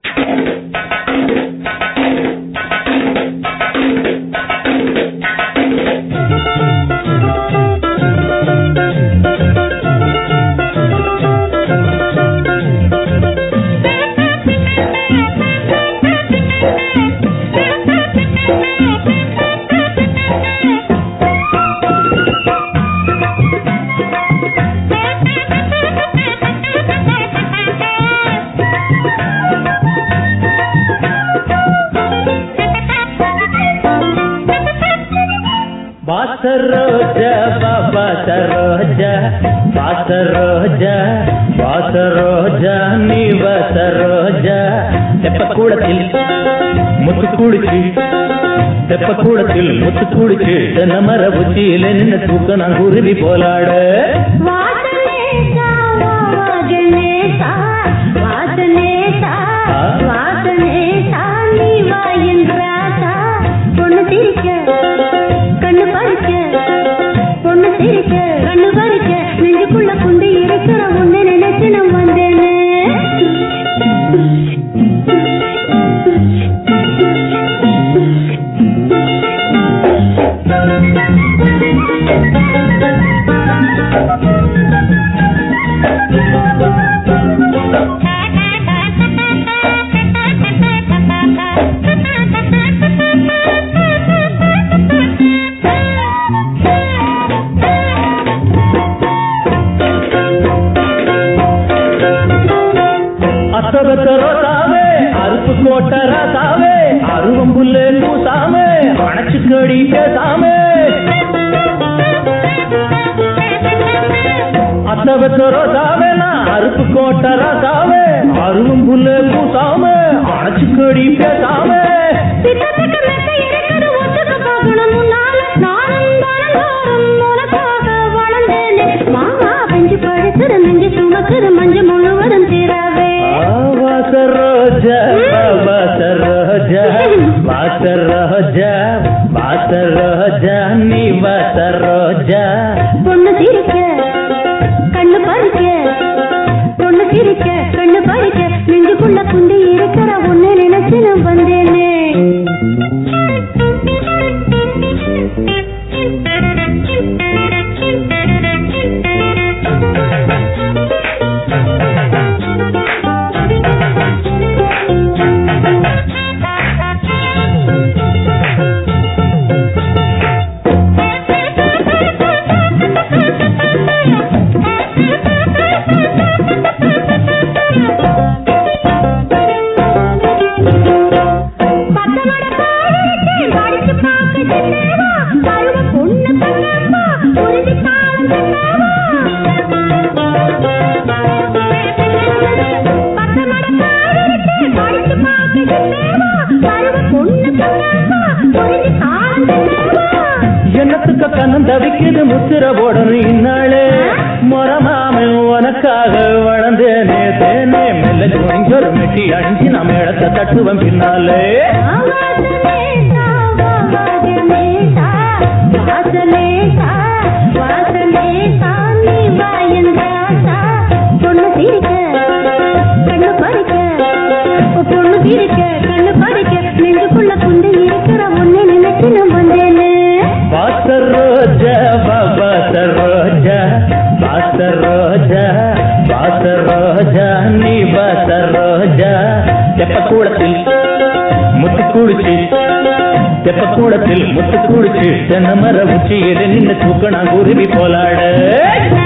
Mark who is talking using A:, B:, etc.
A: வாசரோஜ வாசரோஜ வாசரோஜ வாசரோஜ நீ வாசரோஜ தெப்பக்கூடத்தில் முத்து குடிச்சு தெப்பக்கூடத்தில் முத்து குடிச்சு தென்னமர உச்சியில நின்று தூக்க நான் குருவி போலாட
B: வாசனேசா வாசனேசா வாசனேசா வாசனேசா நீ வா என்றாசா பொண்ணு சிரிக்க கண்ணு பறிக்க பொண்ணு சிரிக்க கண்ணு பறிக்க நெஞ்சுக்குள்ள குண்டு இருக்கிற ஒண்ணு நினைச்சு நான் வந்தேனே
A: அத்தகத்தரோ தாவே அருப்பு கோட்டரா தாவே அருவம் புல்லே பூசாமே அணைச்சு கடி பேசாமே அத்தகத்தரோ தாவே நான் அருப்பு கோட்டரா தாவே அருவம் புல்லே பூசாமே அணைச்சு கடி பேசாமே
B: பித்தத்துக்கு மெத்தை இருக்குது ஒத்துக்க பார்க்கணும் முன்னால நானும் தானும் உனக்காக வளர்ந்தேனே மாமா பெஞ்சு பழுக்குது நெஞ்சு சுமக்குது மஞ்சு முழுவதும் தீராவே
A: வாசரோஜ வாசரோஜ வாசரோஜ வாசரோஜ நீ வாசரோஜ
B: பொண்ணு சிரிக்க கண்ணு பறிக்க பொண்ணு சிரிக்க கண்ணு பறிக்க நெஞ்சுக்குள்ள குண்டு இருக்கிற ஒண்ணு நினைச்சு நான் வந்தேனே பத்தமட பாடிட்டு படிச்சு பார்க்க சின்னவா பருவ பொண்ணு பண்ணம்மா உறுதி தாளம் சின்னவா பத்தமட பாடிட்டு படிச்சு பார்க்க சின்னவா பருவ பொண்ணு பண்ணம்மா உறுதி தாளம் சின்னவா
A: என்னத்துக்கு கண்ணம் தவிக்குது முத்திர போடணும் இந்நாளே மொரமாமே உனக்காக வளர்ந்தேனே தேனே மெல்ல கொஞ்சொரு மெட்டி அணிஞ்சு நம்ம இடத்த தட்டுவன் பின்னாலே
B: வாசனேசா வாசனேசா வாசனேசா வாசனேசா நீ வா என்றாசா பொண்ணு சிரிக்க கண்ணு பறிக்க பொண்ணு சிரிக்க கண்ணு பறிக்க நெஞ்சுக்குள்ள குண்டு இருக்கிற ஒண்ணு நினைச்சு நான் வந்தேனே
A: வாசரோஜ வாசரோஜ வாசரோஜ வாசரோஜ நீ வாசரோஜ தெப்பக்கூடத்தில் முத்து குடிச்சு தெப்பக்கூடத்தில் முத்து குடிச்சு தென்னமர உச்சியில நின்று தூக்க நான் குருவி போலாட